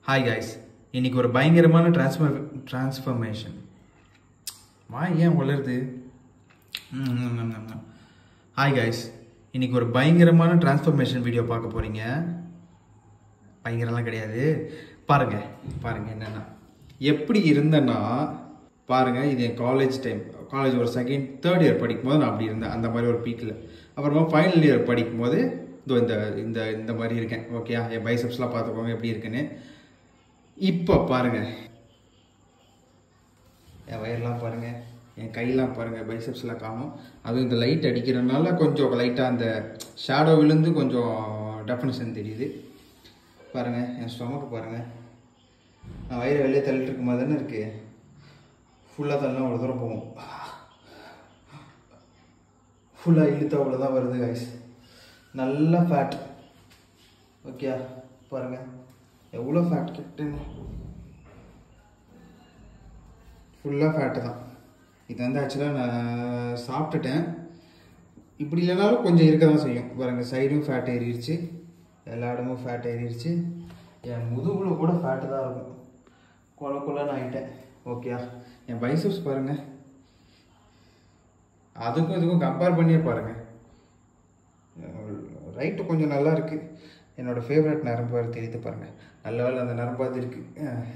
Hi guys இன்னைக்கு ஒரு பயங்கரமான டிரான்ஸ்ஃபர் டிரான்ஸ்ஃபர்மேஷன் வா ஏன் வளருது ஹாய் கைஸ் இன்னைக்கு ஒரு பயங்கரமான டிரான்ஸ்ஃபர்மேஷன் வீடியோ பார்க்க போறீங்க பயங்கரம்லாம் கிடையாது பாருங்க பாருங்க என்னன்னா எப்படி இருந்தேன்னா பாருங்க இது என் காலேஜ் டைம் காலேஜ் ஒரு செகண்ட் தேர்ட் இயர் படிக்கும்போது நான் அப்படி இருந்தேன் அந்த மாதிரி ஒரு பீக்கில் அப்புறமா ஃபைனல் இயர் படிக்கும்போது இதோ இந்த இந்த இந்த மாதிரி இருக்கேன் ஓகே என் பைசப்ஸ்லாம் பார்த்துக்கோங்க எப்படி இருக்குன்னு இப்போ பாருங்க என் வயர்லாம் பாருங்க என் கையெல்லாம் பாருங்க பைசப்ஸ்லாம் காணும் அதுவும் இந்த லைட் அடிக்கிறதுனால கொஞ்சம் லைட்டாக அந்த ஷேடோ விழுந்து கொஞ்சம் டெஃபினேஷன் தெரியுது பாருங்க என் ஸ்டொமக்கு பாருங்க நான் வயிறு வெளியே தள்ளிட்டு இருக்கும் மாதிரி தானே இருக்கு ஃபுல்லாக தள்ளா அவ்வளோ தூரம் போகும் ஃபுல்லாக இழுத்து அவ்வளோ தான் வருது கைஸ் நல்ல ஃபேட் ஓகே பாருங்க எவ்வளோ ஃபேட் கிட்டுன்னு ஃபுல்லாக ஃபேட்டு தான் இது வந்து ஆக்சுவலாக நான் சாப்பிட்டுட்டேன் இப்படி இல்லைனாலும் கொஞ்சம் இருக்க தான் செய்யும் பாருங்க சைடும் ஃபேட் ஏறிடுச்சு எல்லா இடமும் ஃபேட் ஏறிடுச்சு என் முதுகுல கூட ஃபேட்டு தான் இருக்கும் கொல கொலன்னு ஆகிட்டேன் ஓகேயா என் பைசப்ஸ் பாருங்க அதுக்கும் இதுக்கும் கம்பேர் பண்ணியே பாருங்க ரைட்டு கொஞ்சம் நல்லா இருக்கு என்னோட ஃபேவரட் நரம்பு தெரியுது பாருங்க நல்ல வேலை அந்த நரம்பாது இருக்கு அஹ்.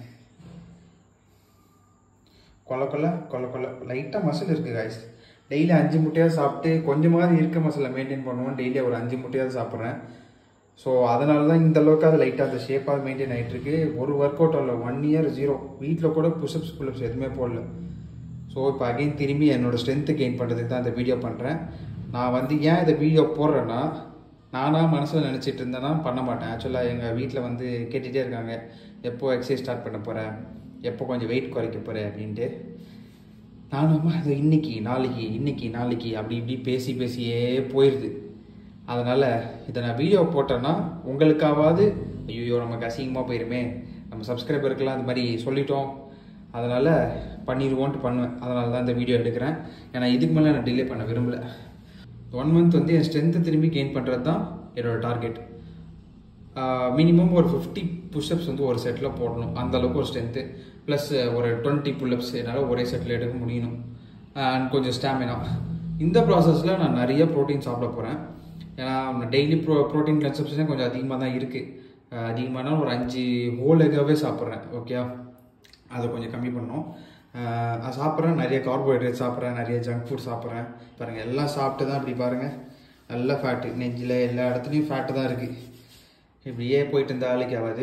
கொல கொல கொல கொல லைட்டாக மசில் இருக்குது காய்ஸ் டெய்லி அஞ்சு முட்டையாக சாப்பிட்டு கொஞ்சமாவது இருக்க மசிலை மெயின்டைன் பண்ணுவோம் டெய்லி ஒரு அஞ்சு முட்டையாவது சாப்பிட்றேன் ஸோ அதனால தான் இந்த அளவுக்கு அது லைட்டாக அந்த ஷேப்பாக மெயின்டைன் ஆகிட்டு இருக்கு ஒரு ஒர்க் அவுட் இல்லை ஒன் இயர் ஜீரோ வீட்டில் கூட புஷ்அப்ஸ் புல்லப்ஸ் எதுவுமே போடல ஸோ இப்போ அகைன் திரும்பி என்னோட ஸ்ட்ரென்த்து கெயின் பண்ணுறதுக்கு தான் இந்த வீடியோ பண்ணுறேன் நான் வந்து ஏன் இந்த வீடியோ போடுறேன்னா நானாக மனசில் நினச்சிட்டு இருந்தேன்னா பண்ண மாட்டேன் ஆக்சுவலாக எங்கள் வீட்டில் வந்து கேட்டுகிட்டே இருக்காங்க எப்போ எக்ஸசைஸ் ஸ்டார்ட் பண்ண போகிறேன் எப்போ கொஞ்சம் வெயிட் குறைக்க போகிறேன் அப்படின்ட்டு நானும் அது இன்னைக்கு நாளைக்கு இன்னைக்கு நாளைக்கு அப்படி இப்படி பேசி பேசியே போயிடுது அதனால் இதை நான் வீடியோ போட்டேன்னா உங்களுக்காவது ஐயோ நமக்கு அசிங்கமாக போயிருமே நம்ம சப்ஸ்கிரைபருக்கெல்லாம் அந்த மாதிரி சொல்லிட்டோம் அதனால் பண்ணிடுவோன்ட்டு பண்ணுவேன் அதனால தான் இந்த வீடியோ எடுக்கிறேன் ஏன்னா இதுக்கு மேலே நான் டிலே பண்ண விரும்பல ஒன் மந்த் வந்து என் ஸ்ட்ரென்த்தை திரும்பி கெயின் பண்ணுறது தான் என்னோட டார்கெட் மினிமம் ஒரு ஃபிஃப்டி புஷ்அப்ஸ் வந்து ஒரு செட்டில் போடணும் அந்த அளவுக்கு ஒரு ஸ்ட்ரென்த்து ப்ளஸ் ஒரு டுவெண்ட்டி புல்லப்ஸ் என்னால் ஒரே செட்டில் எடுக்க முடியணும் அண்ட் கொஞ்சம் ஸ்டாமினா இந்த ப்ராசஸில் நான் நிறைய ப்ரோட்டீன் சாப்பிட போகிறேன் ஏன்னா டெய்லி ப்ரோ ப்ரோட்டீன் கன்சப்ஷனே கொஞ்சம் அதிகமாக தான் இருக்குது அதிகமான ஒரு அஞ்சு ஹோல் எக்காகவே சாப்பிட்றேன் ஓகே அதை கொஞ்சம் கம்மி பண்ணோம் அது சாப்பிட்றேன் நிறைய கார்போஹைட்ரேட் சாப்பிட்றேன் நிறைய ஜங்க் ஃபுட் சாப்பிட்றேன் பாருங்கள் எல்லாம் சாப்பிட்டு தான் இப்படி பாருங்கள் நல்ல ஃபேட்டு நெஞ்சில் எல்லா இடத்துலையும் ஃபேட்டு தான் இருக்குது இப்படியே போயிட்டு இருந்த ஆளுக்கு ஆகாது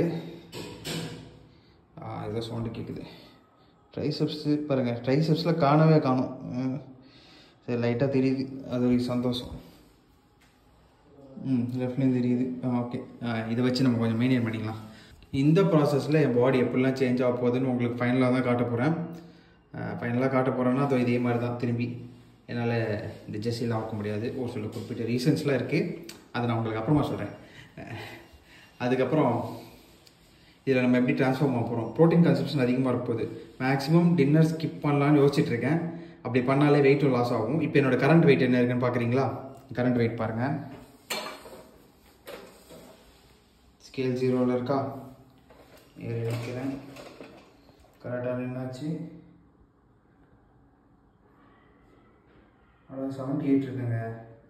ஏதோ சவுண்டு கேட்குது ட்ரைசப்ஸு பாருங்கள் ட்ரைசப்ஸில் காணவே காணும் ம். சரி லைட்டாக தெரியுது அது ஒரு சந்தோஷம் ம் லெஃப்ட்லேயும் தெரியுது ஓகே இதை வச்சு நம்ம கொஞ்சம் மெயின்டைன் பண்ணிக்கலாம் இந்த ப்ராசஸில் என் பாடி எப்படிலாம் சேஞ்ச் ஆக போகுதுன்னு உங்களுக்கு ஃபைனலாக தான் காட்ட போகிறேன் ஃபைனலாக காட்ட போகிறேன்னா அது இதே மாதிரி தான் திரும்பி என்னால் இந்த ஜெஸ்ஸிலாம் ஆக்க முடியாது ஒரு சில குறிப்பிட்ட ரீசன்ஸ்லாம் இருக்குது அதை நான் உங்களுக்கு அப்புறமா சொல்கிறேன் அதுக்கப்புறம் இதில் நம்ம எப்படி ட்ரான்ஸ்ஃபார்ம் ஆக போகிறோம் ப்ரோட்டீன் கன்சப்ஷன் அதிகமாக இருக்க போகுது மேக்ஸிமம் டின்னர் ஸ்கிப் பண்ணலான்னு யோசிச்சுட்டு இருக்கேன் அப்படி பண்ணாலே வெயிட்டும் லாஸ் ஆகும் இப்போ என்னோட கரண்ட் வெயிட் என்ன இருக்குன்னு பார்க்குறீங்களா கரண்ட் வெயிட் பாருங்கள் ஸ்கேல் ஜீரோவில் இருக்கா ஏறி வைக்கிறேன் கரெக்டாக என்னாச்சு அவ்வளோ செவன்ட்டி எயிட் இருக்குங்க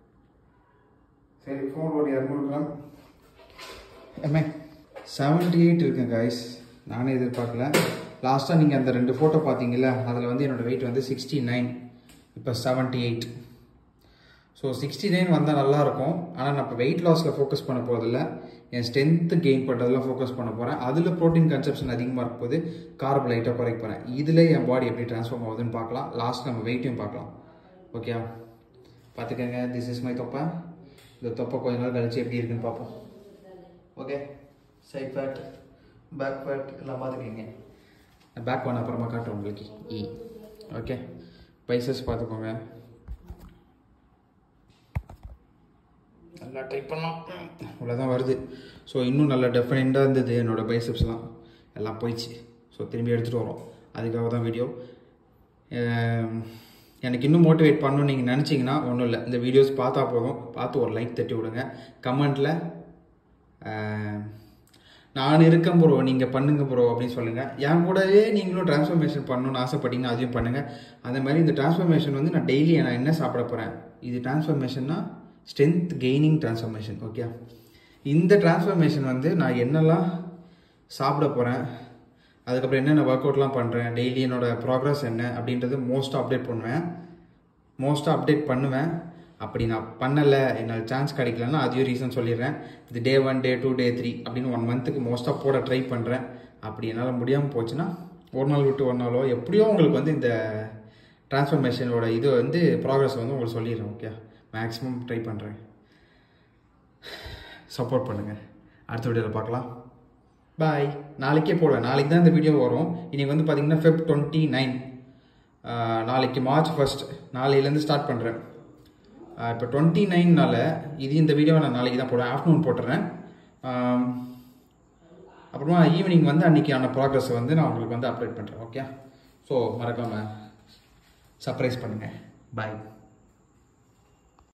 சரி ஃபோன் ஒரு இரநூறு கிராம் எம்ஏ செவன்ட்டி எயிட் இருக்குங்க கைஸ் நானே எதிர்பார்க்கல லாஸ்ட்டாக நீங்கள் அந்த ரெண்டு ஃபோட்டோ பார்த்தீங்கல்ல அதில் வந்து என்னோடய வெயிட் வந்து சிக்ஸ்டி நைன் இப்போ seventy eight so sixty nine வந்தால் நல்லாயிருக்கும் ஆனால் நான் இப்போ வெயிட் லாஸில் ஃபோக்கஸ் பண்ண போகிறதில்ல என் ஸ்ட்ரென்த்து கெயின் பண்ணுறதுல ஃபோக்கஸ் பண்ண போகிறேன் அதில் ப்ரோட்டீன் கன்சப்ஷன் அதிகமாக இருக்கும்போது கார்ப் லைட்டாக குறைக்க போகிறேன் இதில் என் பாடி எப்படி ட்ரான்ஸ்ஃபார்ம் ஆகுதுன்னு பார்க்கலாம் லாஸ்ட் நம்ம வெயிட்டையும் பார்க்கலாம் ஓகே பார்த்துக்கங்க திஸ் இஸ் மை தொப்பை இந்த தொப்பை கொஞ்ச நாள் கழிச்சு எப்படி இருக்குன்னு பார்ப்போம் okay side fat back fat எல்லாம் பார்த்துக்கங்க பேக் ஒன் அப்புறமா காட்டுறேன் உங்களுக்கு இ ஓகே பைசஸ் பார்த்துக்கோங்க நல்லா டைப் பண்ணலாம் அவ்வளோதான் வருது ஸோ இன்னும் நல்லா டெஃபினட்டாக இருந்தது என்னோடய பைசப்ஸ்லாம் எல்லாம் போயிடுச்சு ஸோ திரும்பி எடுத்துகிட்டு வரோம் அதுக்காக தான் வீடியோ எனக்கு இன்னும் மோட்டிவேட் பண்ணணும்னு நீங்கள் நினச்சிங்கன்னா ஒன்றும் இல்லை இந்த வீடியோஸ் பார்த்தா போதும் பார்த்து ஒரு லைக் தட்டி விடுங்க கமெண்ட்டில் நான் இருக்கேன் ப்ரோ நீங்கள் பண்ணுங்க ப்ரோ அப்படின்னு சொல்லுங்கள் என் கூடவே நீங்களும் டிரான்ஸ்ஃபர்மேஷன் பண்ணணும்னு ஆசைப்பட்டீங்கன்னா அதையும் பண்ணுங்கள் அந்த மாதிரி இந்த டிரான்ஸ்ஃபர்மேஷன் வந்து நான் டெய்லி நான் என்ன சாப்பிட போகிறேன் இது டிரான்ஸ்ஃபர்மேஷன்னா ஸ்ட்ரென்த் கெய்னிங் டிரான்ஸ்ஃபர்மேஷன் ஓகே இந்த டிரான்ஸ்ஃபர்மேஷன் வந்து நான் என்னெல்லாம் சாப்பிட போகிறேன் அதுக்கப்புறம் என்னென்ன ஒர்க் அவுட்லாம் பண்ணுறேன் டெய்லி என்னோட ப்ராக்ரஸ் என்ன அப்படின்றது மோஸ்ட்டாக அப்டேட் பண்ணுவேன் மோஸ்ட்டாக அப்டேட் பண்ணுவேன் அப்படி நான் பண்ணலை என்னால் சான்ஸ் கிடைக்கலன்னா அதையும் ரீசன் சொல்லிடுறேன் இது day one day two day three அப்படின்னு ஒன் மந்த்துக்கு மோஸ்ட்டாக போட ட்ரை பண்ணுறேன் அப்படி என்னால் முடியாமல் போச்சுன்னா ஒரு நாள் விட்டு ஒரு நாளோ எப்படியோ உங்களுக்கு வந்து இந்த டிரான்ஸ்ஃபர்மேஷனோட இது வந்து ப்ராக்ரஸ் வந்து உங்களுக்கு சொல்லிடுறேன் ஓகே மேக்ஸிமம் ட்ரை பண்ணுறேன் சப்போர்ட் பண்ணுங்கள் அடுத்த வீடியோவில் பார்க்கலாம் பாய் நாளைக்கே போடுவேன் நாளைக்கு தான் இந்த வீடியோ வரும் இன்றைக்கி வந்து பார்த்தீங்கன்னா ஃபெப் டுவெண்ட்டி நைன் நாளைக்கு மார்ச் ஃபர்ஸ்ட் நாளையிலேருந்து ஸ்டார்ட் பண்ணுறேன் இப்போ டுவெண்ட்டி நைன்னால இது இந்த வீடியோவை நான் நாளைக்கு தான் போடுவேன் ஆஃப்டர்நூன் போட்டுறேன் ஆம், அப்புறமா ஈவினிங் வந்து அன்றைக்கான ப்ராக்ரஸை வந்து நான் உங்களுக்கு வந்து அப்டேட் பண்ணுறேன் ஓகே ஸோ மறக்காமல் சர்ப்ரைஸ் பண்ணுங்கள் பாய்